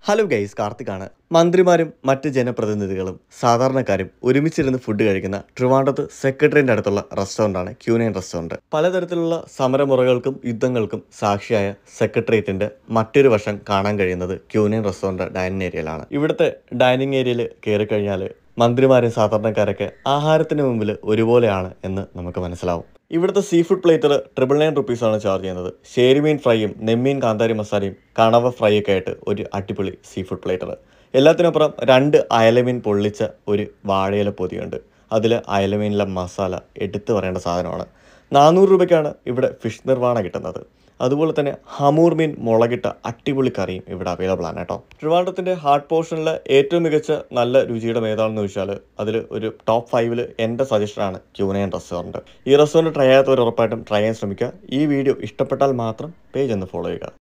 hello guys കാർത്തികാണ് മന്ത്രിമാരും മറ്റ് ജനപ്രതിനിധികളും സാധാരണക്കാരും ഒരുമിച്ചിരുന്ന് ഫുഡ് കഴിക്കുന്ന ട്രിവാൻഡ്രത്ത് സെക്രട്ടറിന്റെ അടുത്തുള്ള റെസ്റ്റോറൻ്റാണ് ക്യൂനൈൻ റെസ്റ്റോറൻറ്റ് പലതരത്തിലുള്ള സമരമുറകൾക്കും യുദ്ധങ്ങൾക്കും സാക്ഷിയായ സെക്രട്ടേറിയറ്റിന്റെ മറ്റൊരു വശം കാണാൻ കഴിയുന്നത് ക്യൂനൈൻ റെസ്റ്റോറൻറ്റ് ഡൈനിങ് ഏരിയയിലാണ് ഇവിടുത്തെ ഡൈനിങ് ഏരിയയിൽ കയറി കഴിഞ്ഞാൽ മന്ത്രിമാരും സാധാരണക്കാരൊക്കെ ആഹാരത്തിന് മുമ്പിൽ ഒരുപോലെയാണ് എന്ന് നമുക്ക് മനസ്സിലാവും ഇവിടുത്തെ seafood platter triple nine റുപ്പീസാണ് ചാർജ് ചെയ്യുന്നത് ശേരിമീൻ ഫ്രൈയും നെമ്മീൻ കാന്താരി മസാലയും കണവ ഫ്രൈ ഒക്കെ ആയിട്ട് ഒരു അടിപൊളി സീ ഫുഡ് പ്ലേറ്റർ എല്ലാത്തിനപ്പുറം രണ്ട് അയലമീൻ പൊള്ളിച്ച ഒരു വാഴയില പൊതിയുണ്ട് അതിൽ അയലമീനിലെ മസാല എടുത്തു പറയേണ്ട സാധനമാണ് നാനൂറ് രൂപയ്ക്കാണ് ഇവിടെ ഫിഷ് നിർവ്വാണ കിട്ടുന്നത് അതുപോലെ തന്നെ ഹമൂർ മീൻ മുളകിട്ട അടിപൊളി കറിയും ഇവിടെ അവൈലബിൾ ആണ് കേട്ടോ ട്രിവാൻഡ്രത്തിൻ്റെ ഹാർട്ട് പോർഷനിലെ ഏറ്റവും മികച്ച നല്ല രുചിയുടെ ഏതാണെന്ന് ചോദിച്ചാൽ അതിൽ ഒരു ടോപ്പ് ഫൈവിൽ എൻ്റെ സജഷനാണ് ക്യൂനയൻ റെസ്റ്റോറൻറ്റ് ഈ റെസ്റ്റോറൻറ്റ് ട്രൈ ചെയ്യാത്തവർ ഉറപ്പായിട്ടും ട്രൈ ചെയ്യാൻ ശ്രമിക്കുക ഈ വീഡിയോ ഇഷ്ടപ്പെട്ടാൽ മാത്രം പേജ് ഒന്ന് ഫോളോ ചെയ്യുക